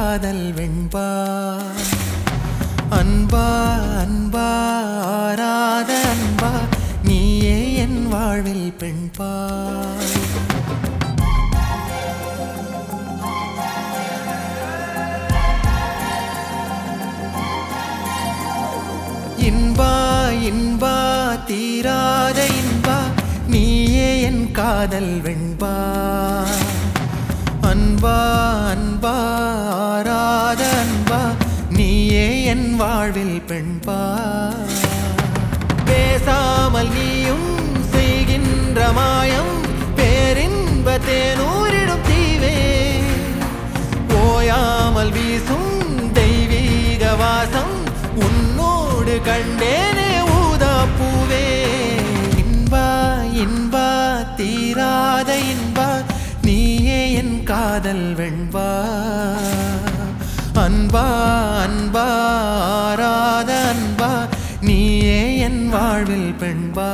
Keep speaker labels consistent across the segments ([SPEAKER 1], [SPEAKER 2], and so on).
[SPEAKER 1] காதல் வெண்பா அன்பா அன்பா ஆராத அன்பா நீயே என் வாழ்வில் பெண்பா இன்பா இன்பா தீராத இன்பா நீயே என் காதல் வெண்பா அன்பா அன்பா ஆராத அன்பா நீயே என் வாழ்வில் பெண்பா பேசாமல் நீயும் செய்கின்ற மாயம் பேரின்ப தேனூரிடும் தீவே ஓயாமல் வீசும் தெய்வீக வாசம் உன்னோடு கண்டேனே ஊதா பூவே இன்பா இன்பா தீராத இன்பா நீயே என் காதல் வெண்பா அன்பா அன்பா ஆராத அன்பா நீயே என் வாழ்வில் பெண்பா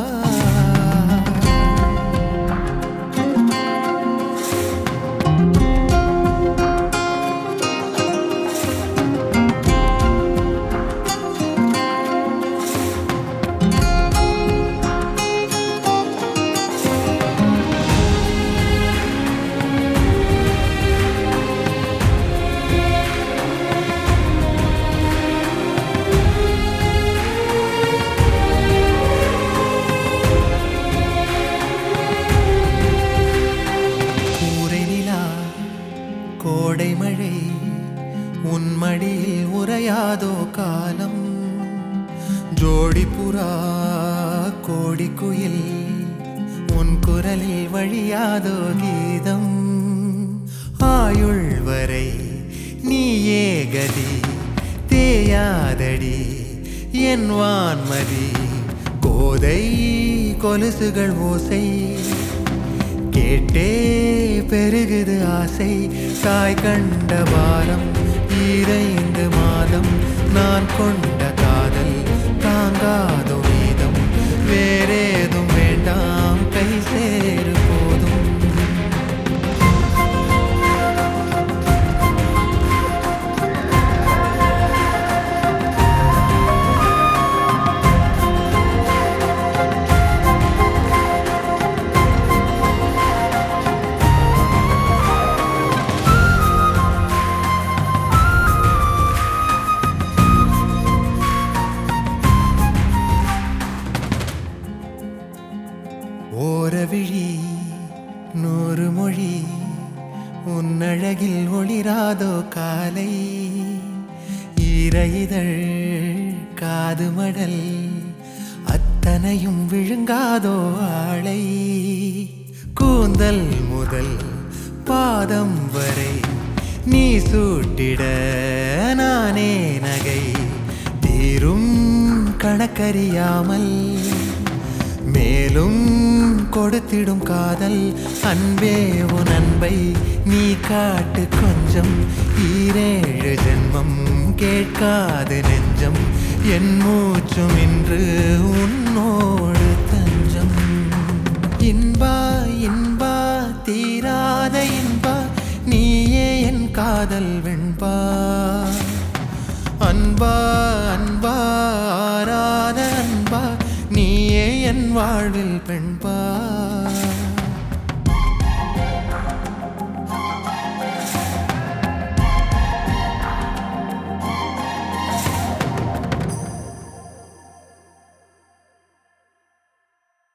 [SPEAKER 1] கூரை நிலா கோடை மழை உன் மடியில் உறையாதோ காலம் ஜோடி புறா கோடி குயில் உன் குரலில் வழியாதோ கீதம் ஆயுள் வரை நீயே கதி தேயாதடி என் வான்மதி கோதை கொலுசுகள் ஓசை கேட்டே பெருகுது ஆசை தாய் கண்ட வாரம் ஈரைந்து மாதம் நான் கொண்ட காதல் தாங்காதோ மீதம் வேறேதும் வேண்டாம் கை சேரு போதும் ஓரவிழி நூறு மொழி உன்னழகில் ஒளிராதோ காலை ஈரைதழ் காது மடல் அத்தனையும் விழுங்காதோ ஆளை கூந்தல் முதல் பாதம் வரை நீ சூட்டிட நானே நகை தீரும் கணக்கறியாமல் மேலும் கொடுத்திடும் காதல் அன்பே உன் அன்பை நீ காட்டு கொஞ்சம் ஈரேழு ஜென்மம் கேட்காது நெஞ்சம் என் மூச்சும் இன்று உன்னோடு தஞ்சம் இன்பா இன்பா தீராத இன்பா நீயே என் காதல் வெண்பா அன்பா அன்பா ஆராத அன்பா நீயே என் வாழ்வில் பெண்பா